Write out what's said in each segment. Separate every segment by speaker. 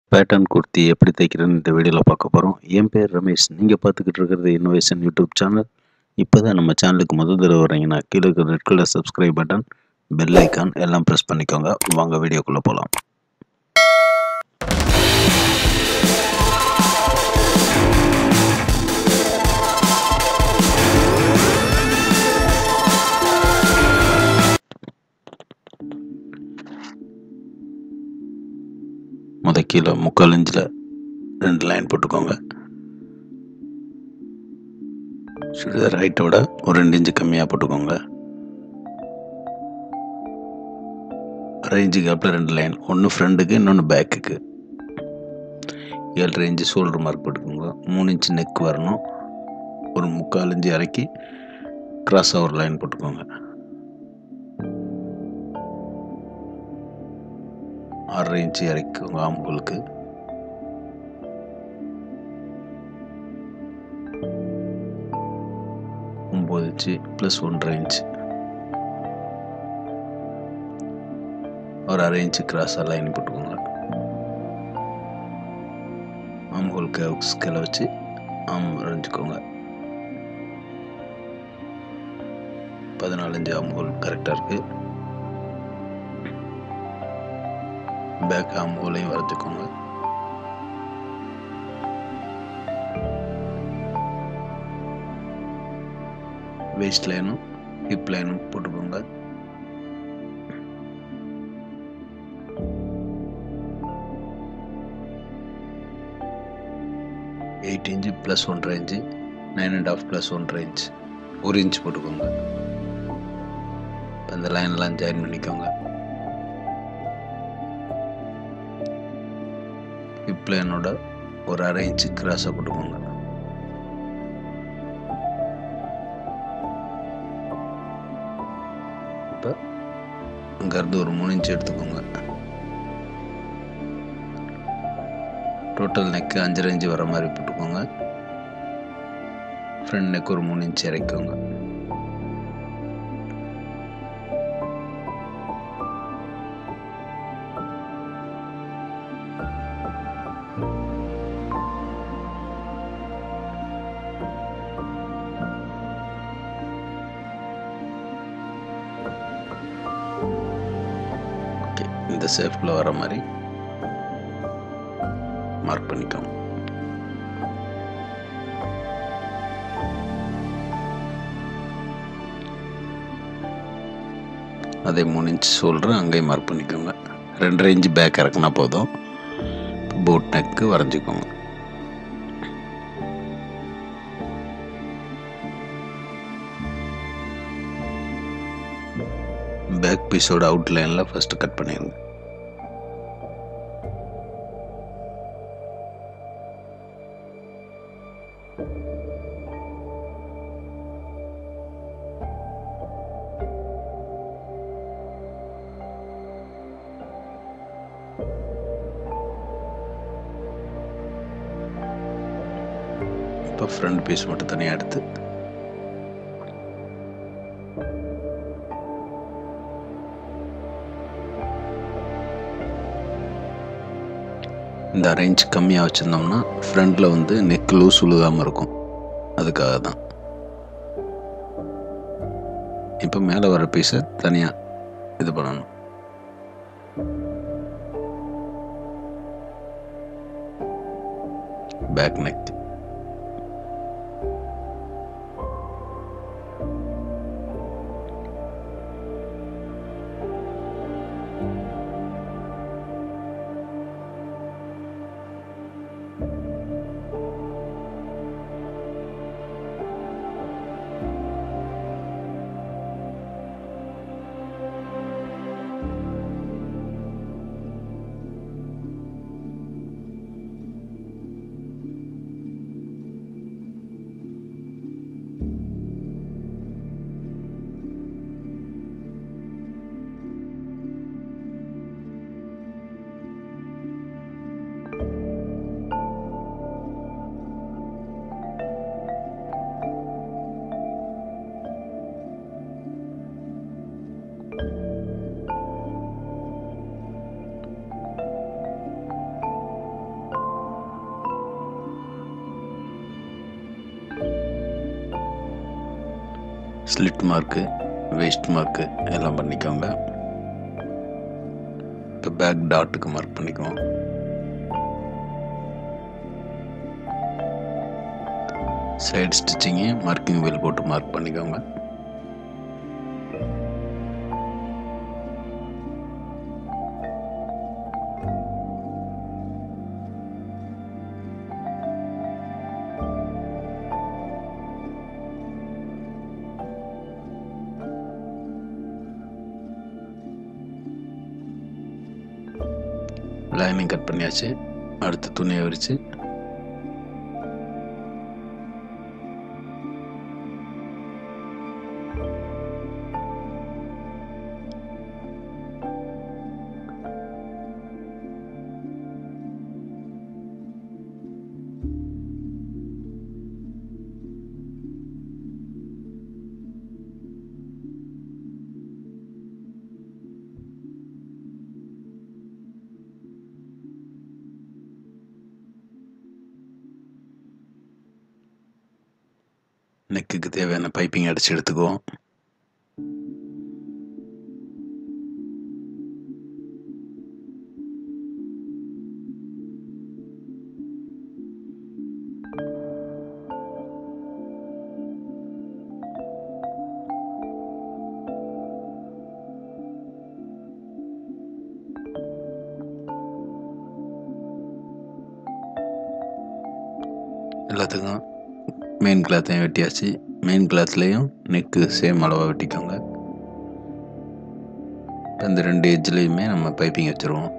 Speaker 1: pattern kurti எப்படி தைக்கிறதுன்னு இந்த வீடியோவில் பார்க்க போகிறோம் என் பேர் ரமேஷ் நீங்கள் பார்த்துக்கிட்டு இருக்கிறது இன்னோவேஷன் யூடியூப் சேனல் இப்போ தான் நம்ம சேனலுக்கு முதல் தடவை வரீங்கன்னா கீழே இருக்கிற red colour subscribe button bell icon எல்லாம் ப்ரெஸ் பண்ணிக்கோங்க வாங்க வீடியோக்குள்ளே போகலாம் முத கீழே முக்கால் இன்ச்சில் ரெண்டு லைன் போட்டுக்கோங்க சுடிதார் ஹைட்டோட ஒரு ரெண்டு இன்ச்சு கம்மியாக போட்டுக்கோங்க அரை இன்ச்சு கேப்பில் ரெண்டு லைன் ஒன்று ஃப்ரண்ட்டுக்கு இன்னொன்று பேக்குக்கு ஏழரை இன்ச்சு ஷோல்டர் மார்க் போட்டுக்கோங்க மூணு இன்ச்சு நெக் வரணும் ஒரு முக்கால் இன்ச்சு இறக்கி கிராஸாக ஒரு லைன் போட்டுக்கோங்க ஆறரை இன்ச்சு இறக்கிக்கோங்க ஆம்புகளுக்கு ஒம்பது இன்ச்சு ப்ளஸ் ஒன்றரை இன்ச்சு ஒரு அரை இன்ச்சு கிராஸாக லைன் போட்டுக்கோங்க ஆம்புகளுக்கு ஸ்கேலை வச்சு ஆம் வரைஞ்சிக்கோங்க பதினாலஞ்சு ஆம்புகள் கரெக்டாக இருக்குது பேக் ஆம்புகளையும் வரைஞ்சிக்கோங்க வேஸ்ட் லைனும் ஹிப் லைனும் போட்டுக்கோங்க எயிட் இன்ச்சு ப்ளஸ் ஒன்றரை inch nine and half plus ஒன்றரை இன்ச் ஒரு இன்ச் போட்டுக்கோங்க இப்போ இந்த லைன்லாம் ஜாயின் பண்ணிக்கோங்க ஹிப் லைனோட ஒரு அரை இன்ச்சு கிராஸாக போட்டுக்கோங்க இப்போ இங்கேருந்து ஒரு மூணு இன்ச்சு எடுத்துக்கோங்க டோட்டல் நெக்கு அஞ்சரை இன்ச்சு வர மாதிரி போட்டுக்கோங்க ஃப்ரண்ட் நெக் ஒரு மூணு இன்ச்சு இறக்கிக்கோங்க ஓகே இந்த ஷேப்பில் வர மாதிரி மார்க் பண்ணிக்கோங்க அதே மூணு இன்ச் சொல்கிறேன் அங்கேயும் மார்க் பண்ணிக்கோங்க ரெண்டரை இன்ச்சு பேக் இறக்குனா போதும் போட் நெக்கு வரைஞ்சிக்கோங்க பேக் பீஸோட அவுட்லைனில் ஃபஸ்ட்டு கட் பண்ணிடுங்க இப்போ ஃப்ரண்ட் பீஸ் மட்டும் தனியாக எடுத்து இந்த அரேஞ்ச் கம்மியாக வச்சுருந்தோம்னா ஃப்ரண்டில் வந்து நெக் லூஸ் உழுகாமல் இருக்கும் அதுக்காக தான் இப்போ மேலே வர பீஸை தனியாக இது பண்ணணும் back neck slit mark waist mark எல்லாம் பண்ணிக்கோங்க இப்போ பேக் டாட்டுக்கு மார்க் பண்ணிக்குவோம் சைடு ஸ்டிச்சிங்கு மார்க்கிங் வீல் போட்டு மார்க் பண்ணிக்கோங்க லைனிங் கட் பண்ணியாச்சு அடுத்து துணியை விரித்து நெக்குக்கு தேவையான பைப்பிங் அடித்து எடுத்துக்குவோம் எல்லாத்துக்கும் மெயின் கிளாத்தையும் வெட்டியாச்சு மெயின் கிளாத்லேயும் நெக்கு சேம் அளவாக வெட்டிக்கோங்க இந்த ரெண்டு எட்ஜ்லேயுமே நம்ம பைப்பிங் வச்சுருவோம்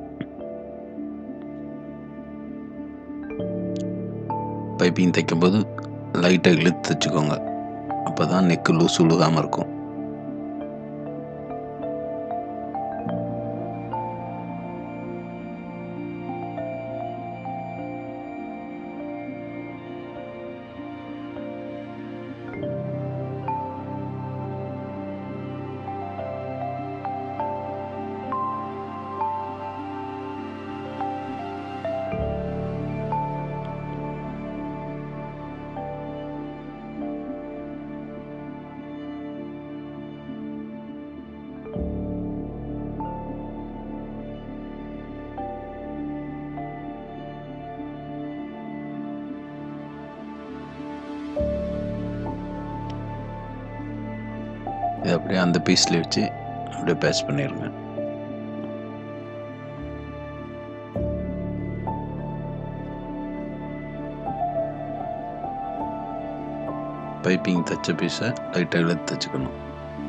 Speaker 1: பைப்பிங் தைக்கும்போது லைட்டாக இழுத்து தைச்சுக்கோங்க அப்போ தான் நெக்கு லூஸ் உழுகாமல் இருக்கும் இது அப்படியே அந்த பீஸில் வச்சு அப்படியே பேட்ச் பண்ணிடுங்க பைப்பிங் தைச்ச பீஸை லைட்டாக இழுத்து தைச்சுக்கணும்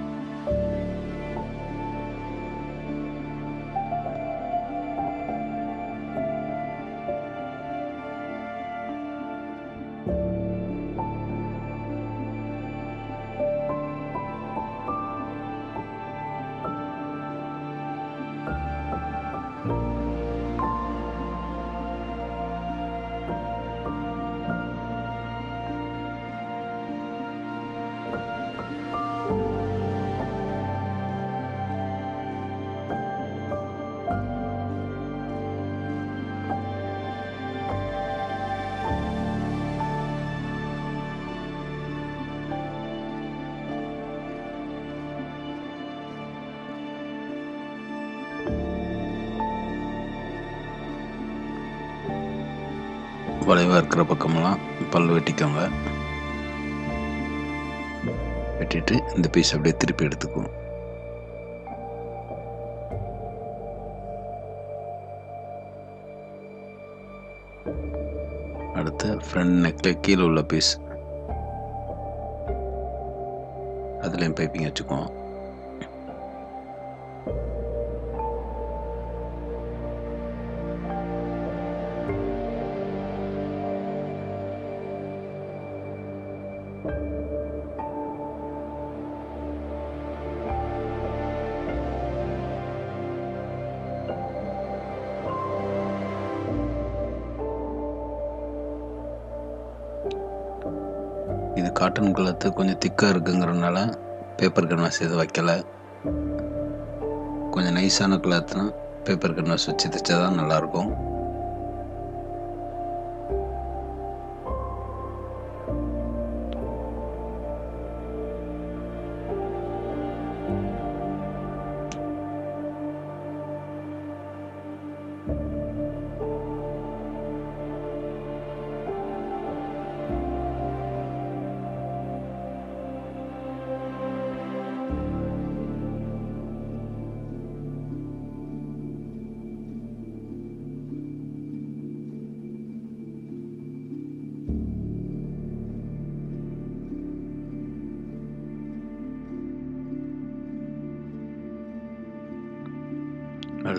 Speaker 1: வளைவாக இருக்கிற பக்கமெல்லாம் பல் வெட்டிக்கோங்க வெட்டிட்டு இந்த பீஸ் அப்படியே திருப்பி எடுத்துக்குவோம் அடுத்து ஃப்ரண்ட் நெக்ல கீழே உள்ள பீஸ் அதுலேயும் பைப்பிங் வச்சுக்குவோம் இது காட்டன் கிளாத்து கொஞ்சம் திக்காக இருக்குங்கிறதுனால பேப்பர் கன்வாஸ் எதுவும் வைக்கல கொஞ்சம் நைஸான கிளாத்னா பேப்பர் கன்வாஸ் வச்சு தைச்சா தான் நல்லாயிருக்கும்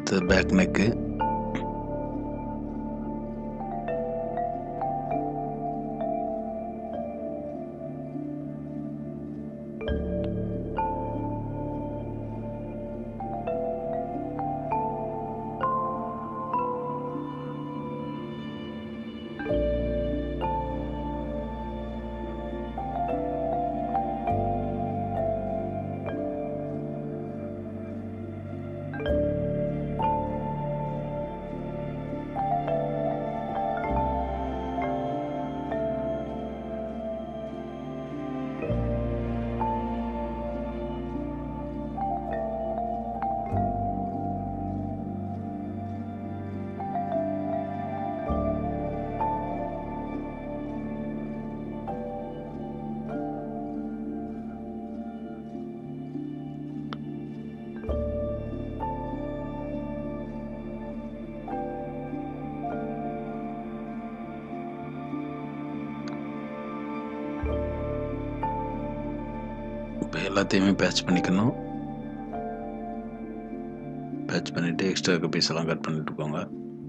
Speaker 1: அடுத்தது பேக் நெக்கு இப்போ எல்லாத்தையுமே பேட்ச் பண்ணிக்கணும் பேட்ச் பண்ணிவிட்டு எக்ஸ்ட்ரா இருக்க பீஸ் எல்லாம் கட் பண்ணிட்டு போங்க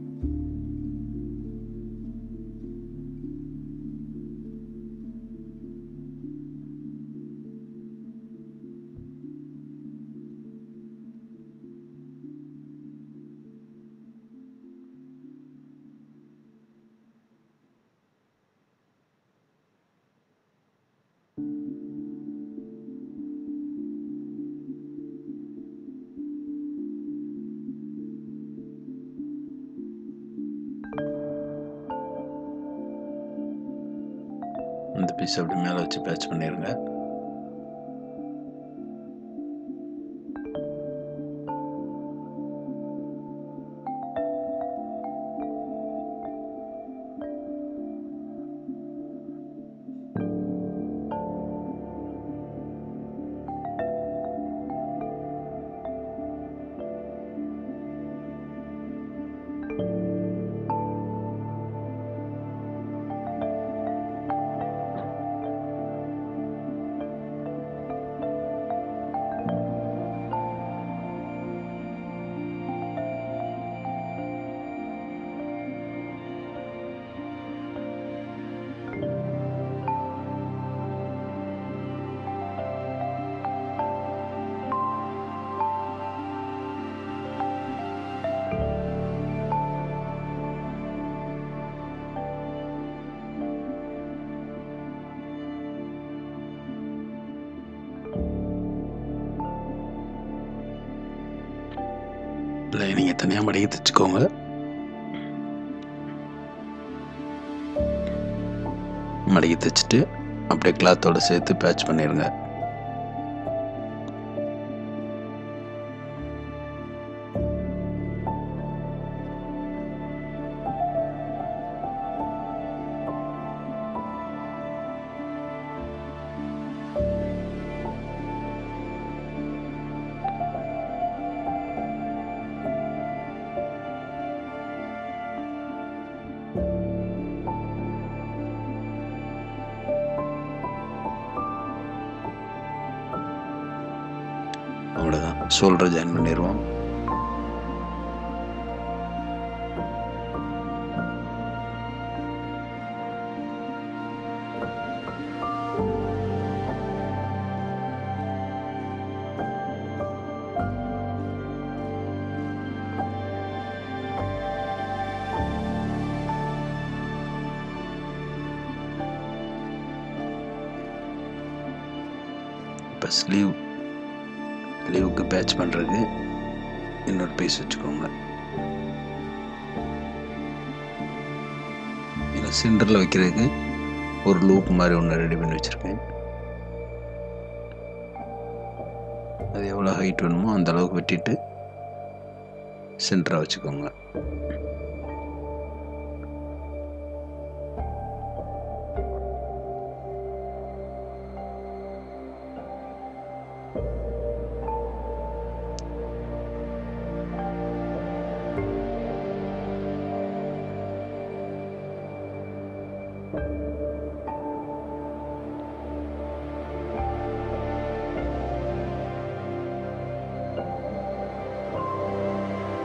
Speaker 1: இந்த பீஸ் அப்படி மேலே வச்சு பேட்ச் பண்ணிடுங்க லைனிங்கை தனியாக மடக்கி தைச்சுக்கோங்க மடக்கி தைச்சிட்டு அப்படியே கிளாத்தோட சேர்த்து பேட்ச் பண்ணிடுங்க அவ்வளோதான் ஷோல்டர் ஜாயின் பண்ணிடுவோம் இப்போ ஸ்லீவ் லீவுக்கு பேட்ச் பண்ணுறதுக்கு இன்னொரு பீஸ் வச்சுக்கோங்க இதில் சென்டரில் வைக்கிறதுக்கு ஒரு லூப் மாதிரி ஒன்று ரெடி பண்ணி வச்சுருக்கேன் அது எவ்வளோ ஹைட் வேணுமோ அந்த அளவுக்கு வெட்டிட்டு சென்டராக வச்சுக்கோங்க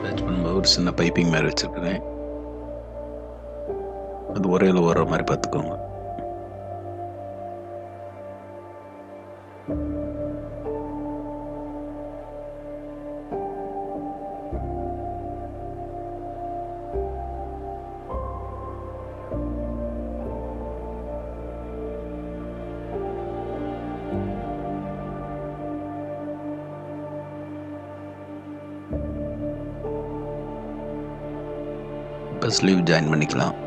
Speaker 1: அட்டாச் பண்ணும்போது ஒரு சின்ன பைப்பிங் மாதிரி வச்சுருக்கிறேன் அது ஒரேல ஓடுற மாதிரி பார்த்துக்கோங்க இப்போ ஸ்லீவ் ஜாயின் பண்ணிக்கலாம்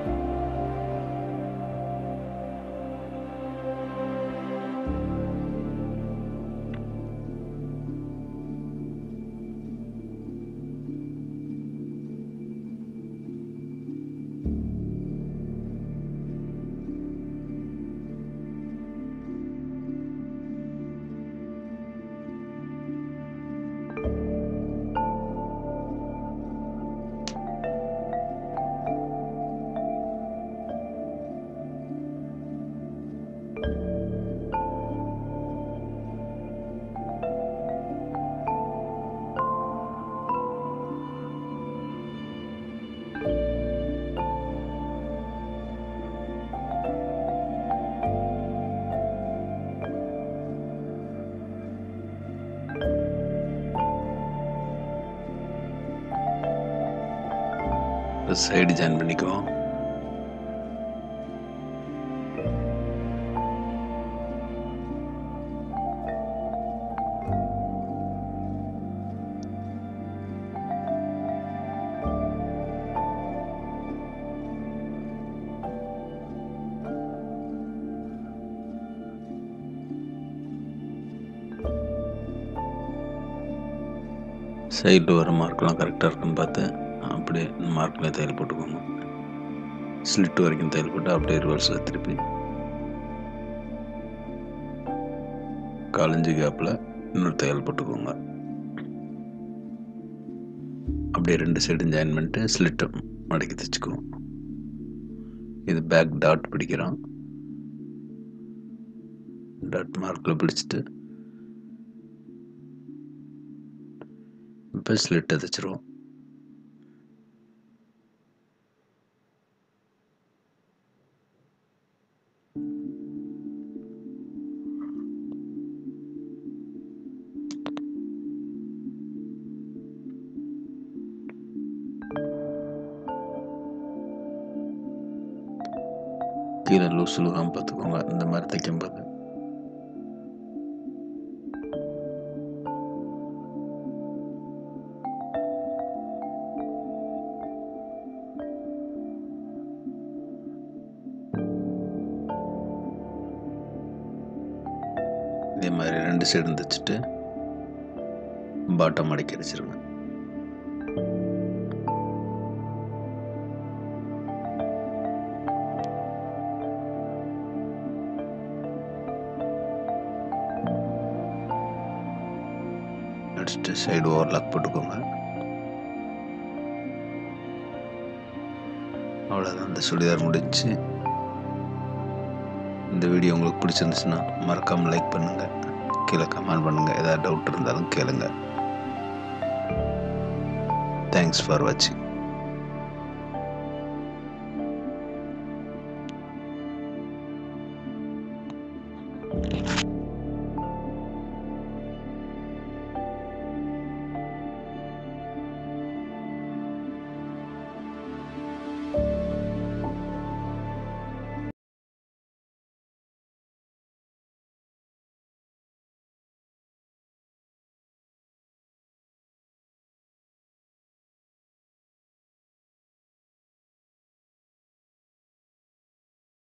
Speaker 1: சைடு ஜாயின் பண்ணிக்குவோம் சைடில் வர மார்க்கெலாம் கரெக்டாக இருக்குன்னு பார்த்து அப்படியே மார்க்கில் தையல் போட்டுக்கோங்க ஸ்லிட் வரைக்கும் தையல் போட்டு அப்படியே ரிவர்ஸில் திருப்பி காலஞ்சு கேப்பில் இன்னொரு தையல் போட்டுக்கோங்க அப்படியே ரெண்டு சைடும் ஜாயின் பண்ணிட்டு ஸ்லிட்டை மடக்கி தைச்சுக்குவோம் இது பேக் டாட் பிடிக்கிறோம் டாட் மார்க்கில் பிடிச்சிட்டு இப்போ ஸ்லிட்டை தைச்சிருவோம் கீழே லூஸ் சுழுகாமல் பார்த்துக்கோங்க இந்த மாதிரி தைக்கும்போது இதே மாதிரி ரெண்டு சைடும் தைச்சிட்டு பாட்டம் மடக்கி அடிச்சிருங்க அடிச்சுட்டு சைடு ஓவர்லாக் போட்டுக்கோங்க அவ்வளோதான் இந்த சுடிதார் முடிச்சு இந்த வீடியோ உங்களுக்கு பிடிச்சிருந்துச்சுன்னா மறக்காமல் லைக் பண்ணுங்கள் கீழே கமெண்ட் பண்ணுங்கள் ஏதாவது டவுட் இருந்தாலும் கேளுங்க தேங்க்ஸ் ஃபார் வாட்சிங்